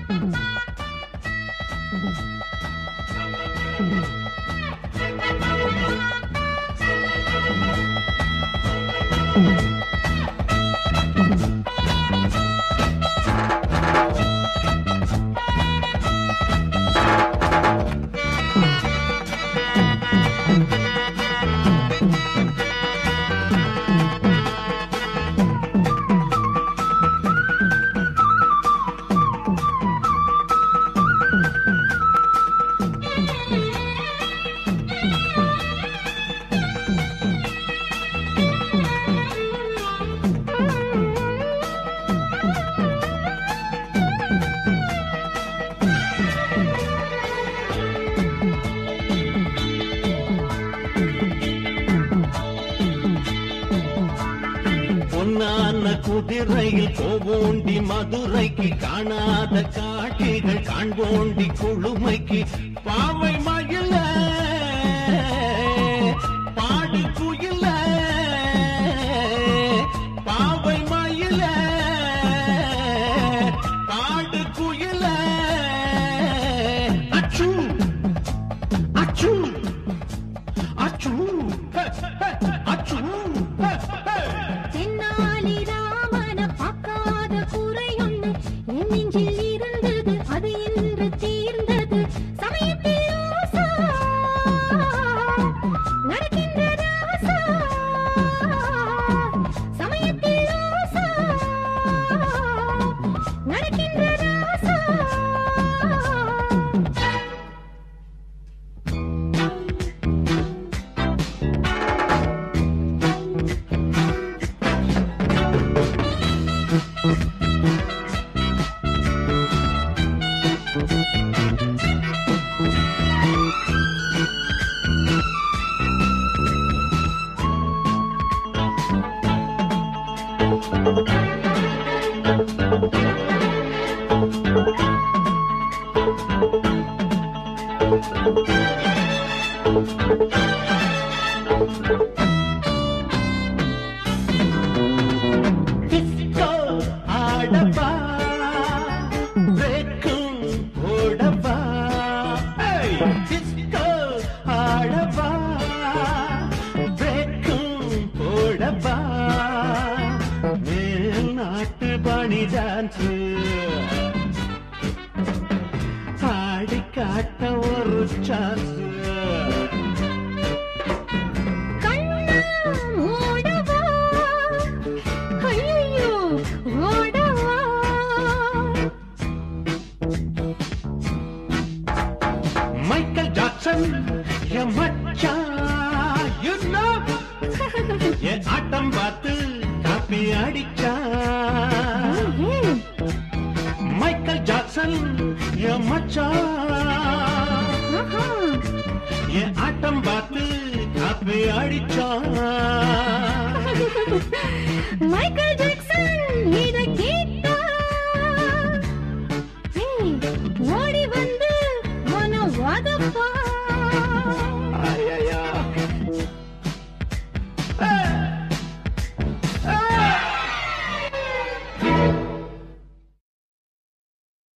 பொன்னான குதிரையில் போவோண்டி மதுரைக்கு காணாத காட்சிகள் காண்போண்டி குழுமைக்கு பாவை மகிழ பாடு குயில பாவை மயில பாடு குயில அச்சு அச்சு அச்சு அச்சு தென்னாலி ராமன பார்க்காத குறையொன்று என் நெஞ்சில் இருந்தது அது இன்று தீர்ந்தது சமயத்தில் ஆசா நடக்கின்ற ராசா சமயத்தில் ஆசா நடக்கின்ற ராசா டிஸ்கோ ஆடவா பிரேக்கும் போடவா ஏய்! டிஸ்கோ ஆடவா பிரேக்கும் போடவா மேல் நாட்டு பணி டான்ஸ் பாடி காட்ட ஒரு சான்ஸ் கண்ணா மூடவா ஐயோ ஓடவா மைக்கேல் ஜாக்சன் என் மச்சான் you know. என் ஆட்டம் பார்த்து காப்பி அடிச்சான் மைக்கேல் ஜாக்சன் என் மச்சான் ஆஹா என் ஆட்டம் பார்த்து காப்பி அடிச்சான் மைக்கேல் ஜாக்சன்